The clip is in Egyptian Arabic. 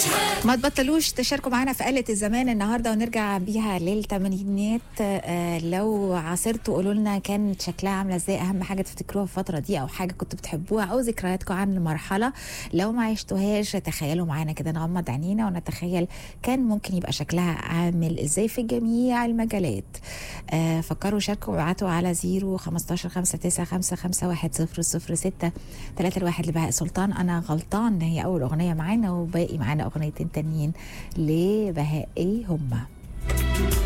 ما تبطلوش تشاركوا معنا في آلة الزمان النهارده ونرجع بيها للثمانينات آه لو عاصرتوا قولوا لنا كانت شكلها عامله ازاي اهم حاجه تفتكروها في الفتره دي او حاجه كنتوا بتحبوها او ذكرياتكم عن المرحله لو ما عشتوهاش تخيلوا معانا كده نغمض عينينا ونتخيل كان ممكن يبقى شكلها عامل ازاي في جميع المجالات آه فكروا شاركوا وابعتوا على 0 15 5 9 5 5 1 0 0 6 3 الواحد لبهاء سلطان انا غلطان هي اول اغنيه معانا وباقي معانا اغنيتين تانيين لبهاء ايه هما